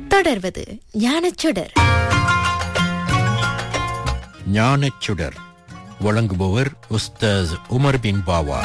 தொடர்வது ஞானச்சுடர் ஞானச்சுடர் வழங்குபவர் உஸ்தாஸ் உமர் பின் பாவா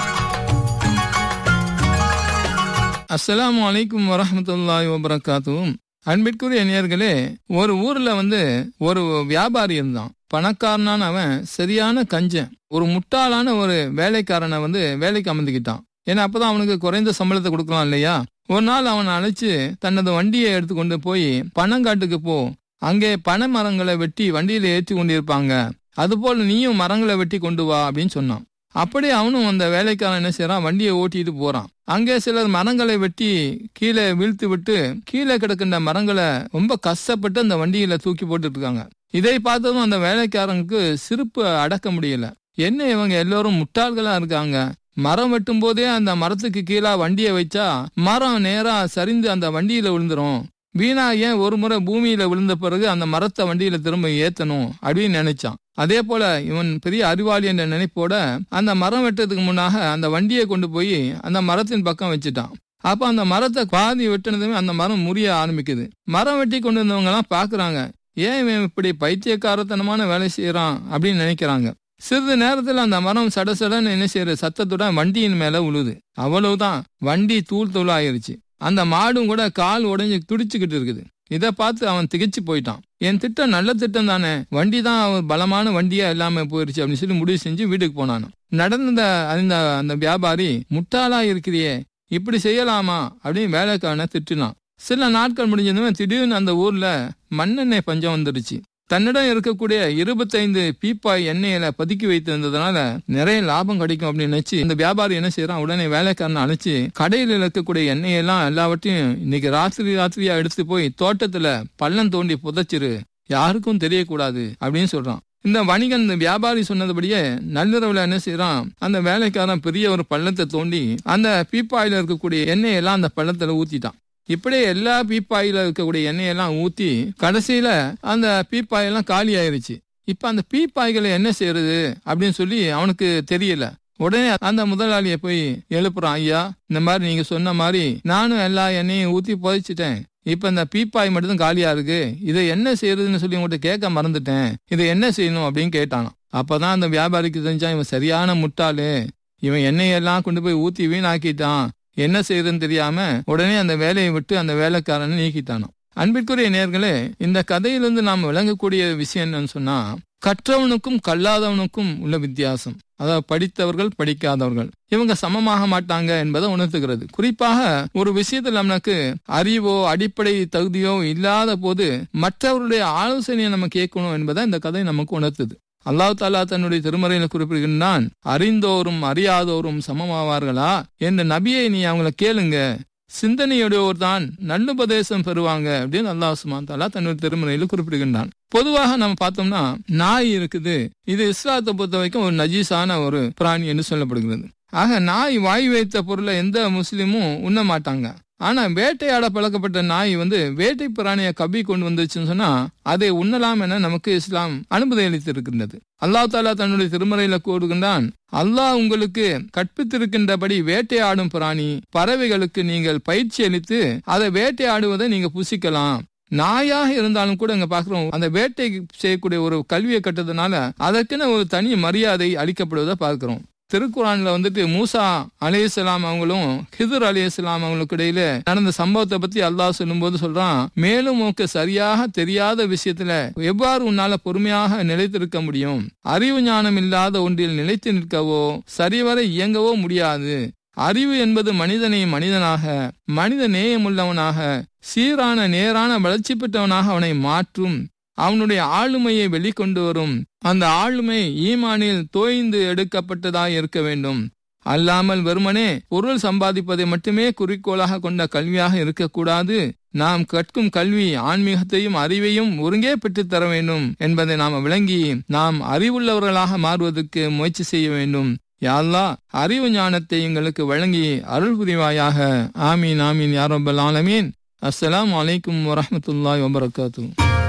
அஸ்ஸலாமு அலைக்கும் வரஹ்மத்துல்லாஹி வபரகாத்துவும் அன்பிற்குரிய நேயர்களே ஒரு ஊர்ல வந்து ஒரு வியாபாரி இருந்தான் பணக்காரனான அவன் சரியான கஞ்சன் ஒரு முட்டாளான ஒரு வேலைக்காரனை வந்து வேலைக்கு அமர்ந்துக்கிட்டான் ஏன்னா அப்பதான் அவனுக்கு குறைந்த சம்பளத்தை கொடுக்கலாம் இல்லையா ஒரு நாள் அவனை அழைச்சு தனது வண்டியை எடுத்துக்கொண்டு போய் பனங்காட்டுக்கு போ அங்கே பனை மரங்களை வெட்டி வண்டியில ஏற்றி கொண்டிருப்பாங்க அதுபோல் நீயும் மரங்களை வெட்டி கொண்டு வா அப்படின்னு சொன்னான் அப்படியே அவனும் அந்த வேலைக்காரன் என்ன செய்யறான் வண்டியை ஓட்டிட்டு போறான் அங்கே சிலர் மரங்களை வெட்டி கீழே வீழ்த்து விட்டு கீழே கிடக்கின்ற மரங்களை ரொம்ப கஷ்டப்பட்டு அந்த வண்டியில தூக்கி போட்டுட்டு இருக்காங்க இதை பார்த்ததும் அந்த வேலைக்காரனுக்கு சிரிப்பு அடக்க முடியல என்ன இவங்க எல்லோரும் முட்டாள்களா இருக்காங்க மரம் வெட்டும் போதே அந்த மரத்துக்கு கீழே வண்டியை வச்சா மரம் நேரா சரிந்து அந்த வண்டியில விழுந்துரும் வீணா ஏன் ஒரு முறை பூமியில விழுந்த பிறகு அந்த மரத்தை வண்டியில திரும்ப ஏத்தணும் அப்படின்னு நினைச்சான் அதே போல இவன் பெரிய அறிவாளி என்ற நினைப்போட அந்த மரம் வெட்டுறதுக்கு முன்னாக அந்த வண்டியை கொண்டு போய் அந்த மரத்தின் பக்கம் வச்சுட்டான் அப்ப அந்த மரத்தை பாதி வெட்டினதுமே அந்த மரம் முறிய ஆரம்பிக்குது மரம் வெட்டி கொண்டு வந்தவங்க எல்லாம் பாக்குறாங்க ஏன் இவன் இப்படி பைத்தியக்காரத்தனமான வேலை செய்யறான் அப்படின்னு நினைக்கிறாங்க சிறிது நேரத்துல அந்த மரம் சடசடன்னு என்ன செய்யற சத்தத்துடன் வண்டியின் மேல உழுது அவ்வளவுதான் வண்டி தூள் தூள் ஆயிருச்சு அந்த மாடும் கூட கால் உடைஞ்சு துடிச்சுக்கிட்டு இருக்குது இதை பார்த்து அவன் திகைச்சு போயிட்டான் என் திட்டம் நல்ல திட்டம் தானே வண்டி தான் அவன் பலமான வண்டியா இல்லாம போயிருச்சு அப்படின்னு சொல்லி முடிவு செஞ்சு வீட்டுக்கு போனான் நடந்த அந்த அந்த வியாபாரி முட்டாளா இருக்கிறியே இப்படி செய்யலாமா அப்படின்னு வேலைக்காரனை திட்டினான் சில நாட்கள் முடிஞ்சதுமே திடீர்னு அந்த ஊர்ல மண்ணெண்ணெய் பஞ்சம் வந்துருச்சு தன்னிடம் இருக்கக்கூடிய இருபத்தைந்து பீப்பாய் எண்ணெயில பதுக்கி வைத்திருந்ததுனால நிறைய லாபம் கிடைக்கும் அப்படின்னு நினைச்சு இந்த வியாபாரி என்ன செய்யறான் உடனே வேலைக்காரனை அழைச்சு கடையில் இருக்கக்கூடிய எண்ணெயெல்லாம் எல்லாவற்றையும் இன்னைக்கு ராத்திரி ராத்திரியா எடுத்து போய் தோட்டத்துல பள்ளம் தோண்டி புதைச்சிரு யாருக்கும் தெரியக்கூடாது அப்படின்னு சொல்றான் இந்த வணிகன் இந்த வியாபாரி சொன்னதுபடியே நள்ளிரவுல என்ன செய்யறான் அந்த வேலைக்காரன் பெரிய ஒரு பள்ளத்தை தோண்டி அந்த பீப்பாயில இருக்கக்கூடிய எண்ணெயெல்லாம் அந்த பள்ளத்துல ஊத்திட்டான் இப்படியே எல்லா பீப்பாயில இருக்கக்கூடிய எண்ணெயெல்லாம் ஊத்தி கடைசியில அந்த பீப்பாயெல்லாம் காலி ஆயிருச்சு இப்ப அந்த பீப்பாய்களை என்ன செய்யறது அப்படின்னு சொல்லி அவனுக்கு தெரியல உடனே அந்த முதலாளிய போய் எழுப்புறான் ஐயா இந்த மாதிரி நீங்க சொன்ன மாதிரி நானும் எல்லா எண்ணெயும் ஊத்தி புதைச்சிட்டேன் இப்ப இந்த பீப்பாய் மட்டும் காலியா இருக்கு இதை என்ன செய்யறதுன்னு சொல்லி உங்கள்கிட்ட கேட்க மறந்துட்டேன் இதை என்ன செய்யணும் அப்படின்னு கேட்டானான் அப்பதான் அந்த வியாபாரிக்கு தெரிஞ்சா இவன் சரியான முட்டாளு இவன் எண்ணெயெல்லாம் கொண்டு போய் ஊத்தி வீணாக்கிட்டான் என்ன செய்யறதுன்னு தெரியாம உடனே அந்த வேலையை விட்டு அந்த வேலைக்காரனை நீக்கிட்டானாம் அன்பிற்குரிய நேர்களே இந்த கதையிலிருந்து நாம் விளங்கக்கூடிய விஷயம் என்னன்னு சொன்னா கற்றவனுக்கும் கல்லாதவனுக்கும் உள்ள வித்தியாசம் அதாவது படித்தவர்கள் படிக்காதவர்கள் இவங்க சமமாக மாட்டாங்க என்பதை உணர்த்துகிறது குறிப்பாக ஒரு விஷயத்தில் நமக்கு அறிவோ அடிப்படை தகுதியோ இல்லாத போது மற்றவருடைய ஆலோசனையை நம்ம கேட்கணும் என்பதை இந்த கதை நமக்கு உணர்த்துது அல்லாஹ் தாலா தன்னுடைய திருமறையில குறிப்பிடுகின்றான் அறிந்தோரும் அறியாதோரும் சமமாவார்களா என்ற நபியை நீ அவங்கள கேளுங்க சிந்தனையுடையோர் தான் நல்லுபதேசம் பெறுவாங்க அப்படின்னு அல்லாஹ் சுமான் தாலா தன்னுடைய திருமறையில குறிப்பிடுகின்றான் பொதுவாக நம்ம பார்த்தோம்னா நாய் இருக்குது இது இஸ்லாத்தை பொறுத்த வரைக்கும் ஒரு நஜீஸான ஒரு பிராணி என்று சொல்லப்படுகிறது ஆக நாய் வாய் வைத்த பொருளை எந்த முஸ்லீமும் உண்ண மாட்டாங்க ஆனா வேட்டையாட பழக்கப்பட்ட நாய் வந்து வேட்டை பிராணியை கபி கொண்டு வந்துச்சுன்னு சொன்னா அதை உண்ணலாம் என நமக்கு இஸ்லாம் அனுமதி அளித்திருக்கின்றது அல்லாஹ் தாலா தன்னுடைய திருமறையில கூறுகின்றான் அல்லாஹ் உங்களுக்கு கற்பித்திருக்கின்றபடி வேட்டையாடும் பிராணி பறவைகளுக்கு நீங்கள் பயிற்சி அளித்து அதை வேட்டையாடுவதை நீங்க புசிக்கலாம் நாயாக இருந்தாலும் கூட இங்க பாக்குறோம் அந்த வேட்டை செய்யக்கூடிய ஒரு கல்வியை கட்டதுனால அதற்கென ஒரு தனி மரியாதை அளிக்கப்படுவதை பார்க்கிறோம் திருக்குறான்ல வந்துட்டு மூசா அலையலாம் அவங்களும் ஹிதர் அலையலாம் அவங்களுக்கு இடையில நடந்த சம்பவத்தை பத்தி அல்லாஹ் சொல்லும்போது சொல்றான் மேலும் உனக்கு சரியாக தெரியாத விஷயத்துல எவ்வாறு உன்னால பொறுமையாக நிலைத்திருக்க முடியும் அறிவு ஞானம் இல்லாத ஒன்றில் நிலைத்து நிற்கவோ சரிவர இயங்கவோ முடியாது அறிவு என்பது மனிதனை மனிதனாக மனித நேயமுள்ளவனாக சீரான நேரான வளர்ச்சி பெற்றவனாக அவனை மாற்றும் அவனுடைய ஆளுமையை வெளிக்கொண்டு வரும் அந்த ஆளுமை ஈமானில் தோய்ந்து எடுக்கப்பட்டதாய் இருக்க வேண்டும் அல்லாமல் வெறுமனே பொருள் சம்பாதிப்பதை மட்டுமே குறிக்கோளாக கொண்ட கல்வியாக இருக்கக்கூடாது நாம் கற்கும் கல்வி ஆன்மீகத்தையும் அறிவையும் ஒருங்கே பெற்றுத் தர வேண்டும் என்பதை நாம் விளங்கி நாம் அறிவுள்ளவர்களாக மாறுவதற்கு முயற்சி செய்ய வேண்டும் யாழ்லா அறிவு ஞானத்தை எங்களுக்கு வழங்கி அருள் புரிவாயாக ஆமீன் ஆமீன் யாரபல் ஆலமீன் அஸ்ஸலாம் வலைக்கும் வரமத்துல்லாய் வபரகாத்தூ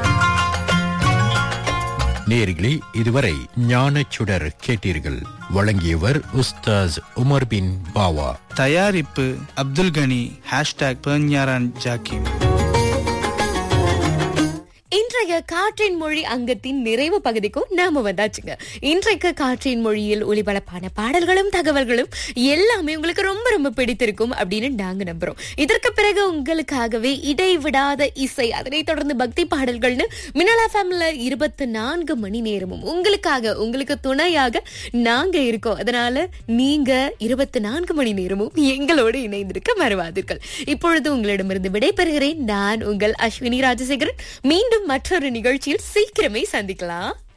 நேர்களே இதுவரை ஞானச்சுடர் கேட்டீர்கள் வழங்கியவர் உஸ்தாஸ் உமர் பின் பாவா தயாரிப்பு அப்துல் கனி ஹேஷ்டாக் பேஞ்ஞாரான் ஜாக்கிம் இன்றைய காற்றின் மொழி அங்கத்தின் நிறைவு பகுதிக்கும் நாம வந்தாச்சுங்க இன்றைக்கு காற்றின் மொழியில் ஒளிபரப்பான பாடல்களும் தகவல்களும் எல்லாமே உங்களுக்கு ரொம்ப ரொம்ப பிடித்திருக்கும் அப்படின்னு நாங்க நம்புறோம் இதற்கு பிறகு உங்களுக்காகவே இடைவிடாத இசை அதனைத் தொடர்ந்து பக்தி பாடல்கள்னு மினலா ஃபேமில இருபத்தி நான்கு மணி நேரமும் உங்களுக்காக உங்களுக்கு துணையாக நாங்க இருக்கோம் அதனால நீங்க இருபத்தி நான்கு மணி நேரமும் எங்களோடு இணைந்திருக்க மறவாதீர்கள் இப்பொழுது உங்களிடமிருந்து விடைபெறுகிறேன் நான் உங்கள் அஸ்வினி ராஜசேகரன் மீண்டும் மற்றொரு நிகழ்ச்சியில் சீக்கிரமே சந்திக்கலாம்